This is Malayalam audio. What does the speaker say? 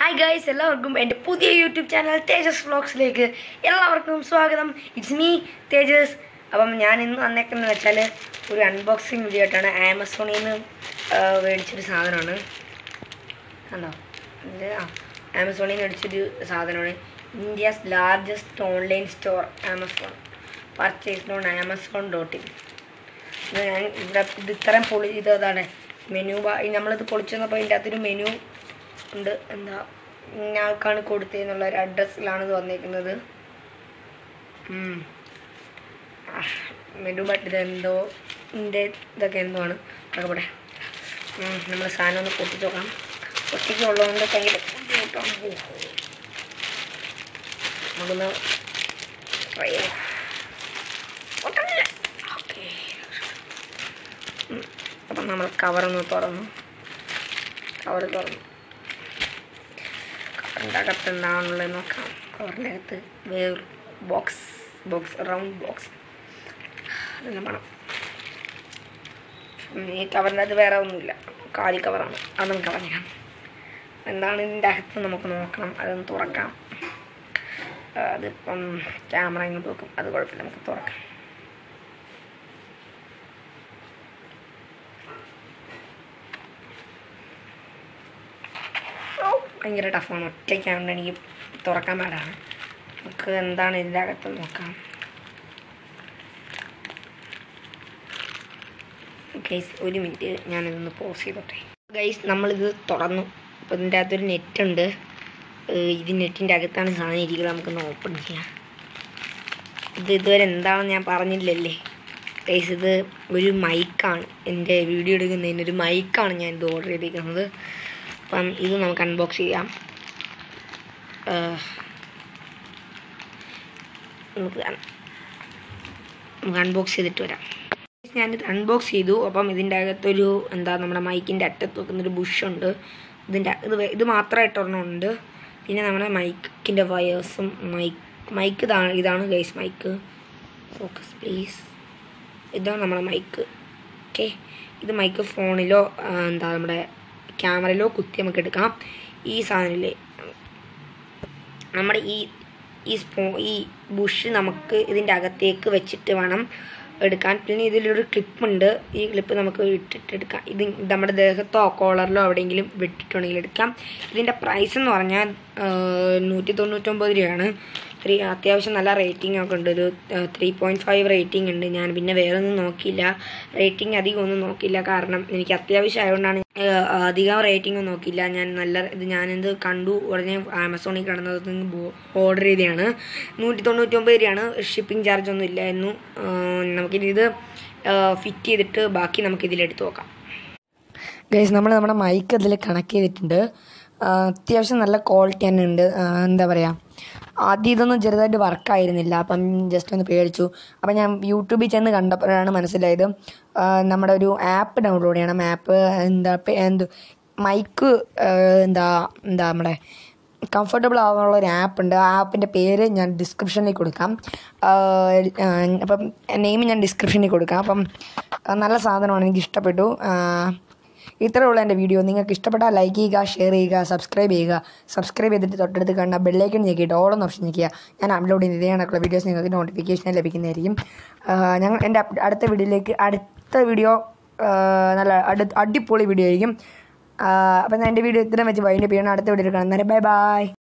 ഹായ് ഗൈസ് എല്ലാവർക്കും എൻ്റെ പുതിയ യൂട്യൂബ് ചാനൽ തേജസ് വ്ളോഗ്സിലേക്ക് എല്ലാവർക്കും സ്വാഗതം ഇറ്റ്സ് മീ തേജസ് അപ്പം ഞാൻ ഇന്ന് വന്നേക്കുന്നത് വെച്ചാൽ ഒരു അൺബോക്സിങ് വീഡിയോ ആയിട്ടാണ് ആമസോണിൽ നിന്ന് മേടിച്ചൊരു സാധനമാണ് കണ്ടോ ഇത് ആ ആമസോണിൽ നിന്ന് മേടിച്ചൊരു സാധനമാണ് India's largest online store Amazon purchased on Amazon dot in ഇത് ഞാൻ ഇവിടെ ഇത് ഇത്രയും പൊളി ഇതാണ് മെനു നമ്മളിത് പൊളിച്ചു വന്നപ്പോൾ ഇതിൻ്റെ അകത്തൊരു മെനു ഉണ്ട് എന്താ ഞങ്ങൾക്കാണ് കൊടുത്തതെന്നുള്ള ഒരു അഡ്രസ്സിലാണ് ഇത് വന്നേക്കുന്നത് ഉം. ആ, മെനു ബട്ട് ഇത് എന്തോ ഇതിൻ്റെ ഇതൊക്കെ എന്തോ ആണ് അതൊക്കെ ഇവിടെ നമ്മൾ സാധനം ഒന്ന് പൊട്ടിച്ച് നോക്കാം പൊട്ടിക്കുള്ളതുകൊണ്ട് ഭയങ്കര ബുദ്ധിമുട്ടാണ് ഓ. നമുക്കൊന്ന് ട്രൈ ചെയ്യാം പൊട്ടണില്ല ഓക്കെ അപ്പം നമ്മൾ കവറൊന്ന് തുറന്നു കവർ തുറന്നു കവറിൻ്റെ അകത്ത് എന്താണുള്ളത് നോക്കാം കവറിൻ്റെ അകത്ത് വേറെ ബോക്സ് ബോക്സ് റൗണ്ട് ബോക്സ് അതെല്ലാം വേണം ഉം, ഈ കവറിൻ്റെ അകത്ത് വേറെ ഒന്നുമില്ല കാലി കവറാണ് അത് നമുക്ക് കളഞ്ഞാം എന്താണ് ഇതിൻ്റെ അകത്ത് നമുക്ക് നോക്കണം അതൊന്ന് തുറക്കാം ആ, അതിപ്പം ക്യാമറ ഇങ്ങോട്ട് വെക്കും അത് കുഴപ്പമില്ല നമുക്ക് തുറക്കാം ഓ, ഭയങ്കര ടഫാണ് ഒറ്റയ്ക്കാണ്ട് എനിക്ക് തുറക്കാൻ പാടാണ് നമുക്ക് എന്താണ് ഇതിൻ്റെ അകത്ത് നോക്കാം ഗൈസ് ഒരു മിനിറ്റ് ഞാനിതൊന്ന് പോസ് ചെയ്തോട്ടെ ഗൈസ് നമ്മളിത് തുറന്നു അപ്പോൾ ഇതിൻ്റെ അകത്തൊരു നെറ്റ് ഉണ്ട് ഏഹ് ഇത് നെറ്റിൻ്റെ അകത്താണ് സാധനം ഇരിക്കുന്നത് നമുക്കൊന്ന് ഓപ്പൺ ചെയ്യാം ഇത് ഇതുവരെ എന്താണെന്ന് ഞാൻ പറഞ്ഞില്ലല്ലേ ഗൈസ് ഇത് ഒരു മൈക്കാണ് എൻ്റെ വീഡിയോ എടുക്കുന്നതിന് ഒരു മൈക്കാണ് ഞാൻ ഇത് ഓർഡർ ചെയ്തിരിക്കുന്നത് അപ്പം ഇത് നമുക്ക് അൺബോക്സ് ചെയ്യാം ഏഹ് നമുക്ക് കാണാം. നമുക്ക് അൺബോക്സ് ചെയ്തിട്ട് വരാം ഞാനിത് അൺബോക്സ് ചെയ്തു അപ്പം ഇതിൻ്റെ അകത്തൊരു എന്താ നമ്മുടെ മൈക്കിൻ്റെ അറ്റത്ത് വെക്കുന്നൊരു ബുഷുണ്ട് ഇതിൻ്റെ ഇത് വേ- ഇത് മാത്രമായിട്ട് ഒരെണ്ണമുണ്ട് പിന്നെ നമ്മുടെ മൈക്കിൻ്റെ വയേഴ്സും മൈക്ക് മൈക്ക് ഇതാണ് ഇതാണ് ഗൈസ് മൈക്ക് ഫോക്കസ് പ്ലീസ് ഇതാണ് നമ്മുടെ മൈക്ക് ഓക്കെ ഇത് മൈക്ക് ഫോണിലോ ആ, എന്താ നമ്മുടെ ക്യാമറയിലോ കുത്തി നമുക്ക് എടുക്കാം ഈ സാധനമില്ലേ നമ്മുടെ ഈ ഈ സ്പോ ഈ ബുഷ് നമുക്ക് ഇതിൻ്റെ അകത്തേക്ക് വെച്ചിട്ട് വേണം എടുക്കാൻ പിന്നെ ഇതിലൊരു ക്ലിപ്പുണ്ട് ഈ ക്ലിപ്പ് നമുക്ക് ഇട്ടിട്ട് എടുക്കാം ഇത് നമ്മുടെ ദേഹത്തോ കോളറിലോ എവിടെയെങ്കിലും വിട്ടിട്ടുണ്ടെങ്കിൽ എടുക്കാം ഇതിൻ്റെ പ്രൈസ് എന്ന് പറഞ്ഞാൽ നൂറ്റി തൊണ്ണൂറ്റൊമ്പത് രൂപയാണ് ത്രീ അത്യാവശ്യം നല്ല റേറ്റിംഗ് ഒക്കെ ഉണ്ട് ഒരു ത്രീ പോയിൻറ്റ് ഫൈവ് റേറ്റിംഗ് ഉണ്ട് ഞാൻ പിന്നെ വേറെ ഒന്നും നോക്കിയില്ല റേറ്റിംഗ് അധികം ഒന്നും നോക്കിയില്ല കാരണം എനിക്ക് അത്യാവശ്യം ആയതുകൊണ്ടാണ് ഏഹ്, അധികം റേറ്റിംഗ് ഒന്നും നോക്കിയില്ല ഞാൻ നല്ല ഇത് ഞാനിത് കണ്ടു ഉടനെ ആമസോണിൽ കിടന്നത് ഓർഡർ ചെയ്തതാണ് നൂറ്റി തൊണ്ണൂറ്റൊമ്പത് രൂപയാണ് ഷിപ്പിംഗ് ചാർജ് ഒന്നും ഇല്ലായിരുന്നു ഏഹ്, നമുക്കിനി ഇത് ഫിറ്റ് ചെയ്തിട്ട് ബാക്കി നമുക്ക് ഇതിലെടുത്ത് നോക്കാം ഗൈസ് നമ്മൾ നമ്മുടെ മൈക്ക് അതിൽ കണക്ട് ചെയ്തിട്ടുണ്ട് ആ, അത്യാവശ്യം നല്ല ക്വാളിറ്റി തന്നെ ഉണ്ട് ആ, എന്താ പറയുക ആദ്യം ഇതൊന്നും ചെറുതായിട്ട് വർക്കായിരുന്നില്ല അപ്പം ജസ്റ്റ് ഒന്ന് പേടിച്ചു അപ്പം ഞാൻ യൂട്യൂബിൽ ചെന്ന് കണ്ടപ്പോഴാണ് മനസ്സിലായത് ആ, നമ്മുടെ ഒരു ആപ്പ് ഡൗൺലോഡ് ചെയ്യണം ആപ്പ് എന്താ പേ- എന്ത് മൈക്ക് എന്താ എന്താ നമ്മുടെ കംഫർട്ടബിൾ ആവാനുള്ള ഒരു ആപ്പ് ഉണ്ട് ആ ആപ്പിൻ്റെ പേര് ഞാൻ ഡിസ്ക്രിപ്ഷനിൽ കൊടുക്കാം ആ, ആ, അപ്പം നെയിം ഞാൻ ഡിസ്ക്രിപ്ഷനിൽ കൊടുക്കാം അപ്പം ആ, നല്ല സാധനമാണ് എനിക്ക് ഇഷ്ടപ്പെട്ടു ആ, ഇത്രേ ഉള്ളൂ എൻ്റെ വീഡിയോ നിങ്ങൾക്ക് ഇഷ്ടപ്പെട്ടാൽ ലൈക്ക് ചെയ്യുക ഷെയർ ചെയ്യുക സബ്സ്ക്രൈബ് ചെയ്യുക സബ്സ്ക്രൈബ് ചെയ്തിട്ട് തൊട്ടടുത്ത് കാണുന്ന ബെല്ലൈക്കൺ ഞെക്കിയിട്ട് ഓളം ഓപ്ഷൻ ഞെക്കുക ഞാൻ അപ്ലോഡ് ചെയ്യുന്ന ഇതേ കണക്കുള്ള വീഡിയോസ് നിങ്ങൾക്ക് നോട്ടിഫിക്കേഷൻ ലഭിക്കുന്നതായിരിക്കും ആ, ഞങ്ങൾ എൻ്റെ അപ്- അടുത്ത വീഡിയോയിലേക്ക് അടുത്ത വീഡിയോ നല്ല അടു അടിപൊളി വീഡിയോ ആയിരിക്കും അപ്പം ഞാൻ എൻ്റെ വീഡിയോ ഇത്രയും വെച്ച് വൈൻഡപ്പ് ചെയ്യണം അടുത്ത വീഡിയോയിൽ കാണുന്നവരെ ബൈ ബൈ